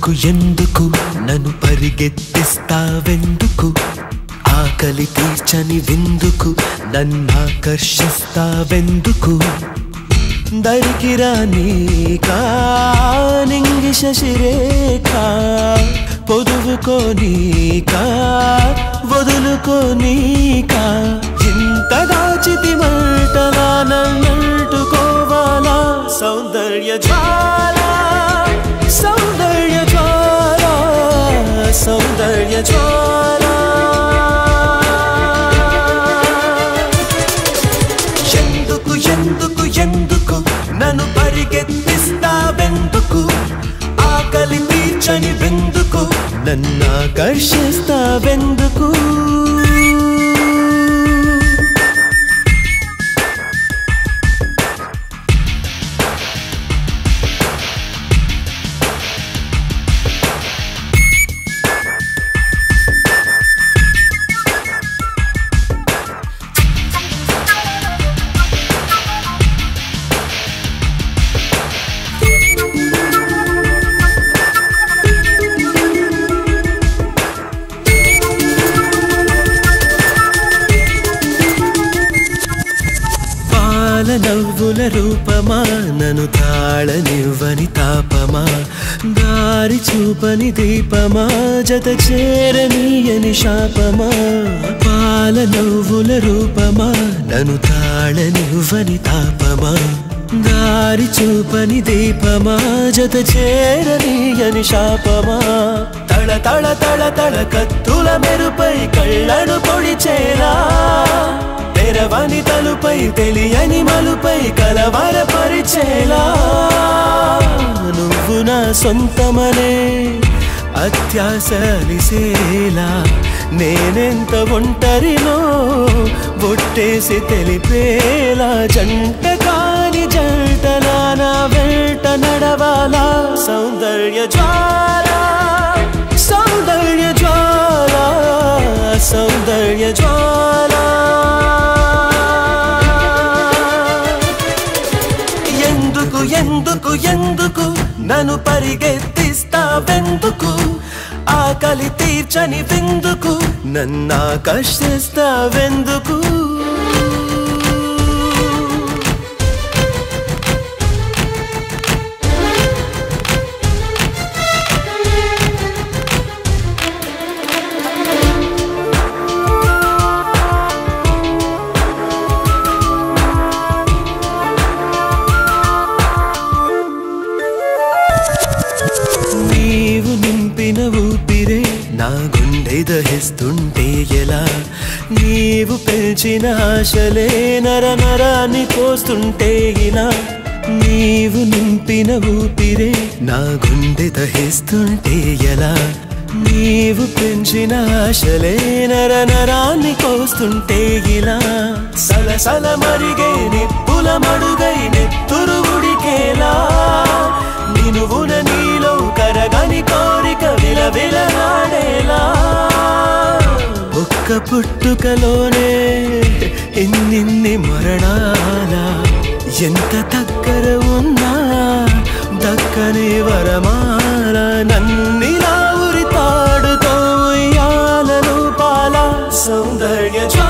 ఎందుకు ఎందుకు నన్ను పరిగెత్తిస్తావెందుకు ఆకలి తీర్చని విందుకు నన్నాకర్షిస్తావెందుకు దరికిరా నీకా నింగి శశిరేఖ పొదువుకోనీకా వదులుకోనీకా ఇంత దాచితి మంటలా నన్నంటుకోవాలా సౌందర్య జ్వాల సౌందర్య జ్వాల సౌందర్య జ్వాల ఎందుకు ఎందుకు ఎందుకు నన్ను పరిగెత్తిస్తావెందుకు ఆకలి తీర్చని వెందుకు నన్ను ఆకర్షిస్తావెందుకు పాల నవ్వుల రూపమా నన్ను తాళనివ్వని తాపమా దారి చూపని దీపమా జత చేరనీయని శాపమా పాల నవ్వుల రూపమా నన్ను తాళనివ్వని తాపమా దారి చూపని దీపమా జత చేరనీయని శాపమా తళ తళ తళ తళ కత్తుల మెరుపై కళ్ళను పొడిచేలా తెరవని తలుపై తెలియని మలుపై కలవర పరిచేలా నువ్వు నా సొంతమనే అత్యాస అలిసేలా నేనెంత ఒంటరినో బొట్టేసి తెలిపేలా జంట కాని జంటలా నా వెంట నడవాలా సౌందర్య జ్వాల సౌందర్య జ్వాల సౌందర్య జ్వాల ఎందుకు ఎందుకు ఎందుకు నన్ను పరిగెత్తిస్తావెందుకు ఆకలి తీర్చని విందుకు నన్ను ఆకర్షిస్తావెందుకు నీవు నింపిన ఊపిరే నా గుండె దహిస్తుంటే ఎలా నీవు పెంచిన ఆశలే నర నరాన్ని కోస్తుంటే ఇలా నీవు నింపిన ఊపిరే నా గుండె దహిస్తుంటే ఎలా నీవు పెంచిన ఆశలే నర నరాన్ని కోస్తుంటే ఇలా సలసల మరిగే నిప్పుల మడుగై నెత్తురు ఉడికేలా నినువున నీలో కరగని కోరిక విలవిలనాడేలా ఒక్క పుట్టుకలోనే ఎన్నిన్ని మరణాల ఎంత దగ్గర ఉన్నా దక్కని వరమాల నన్నిలా ఉరి తాడుతో ఉయ్యాలను పాల సౌందర్య జ్వాల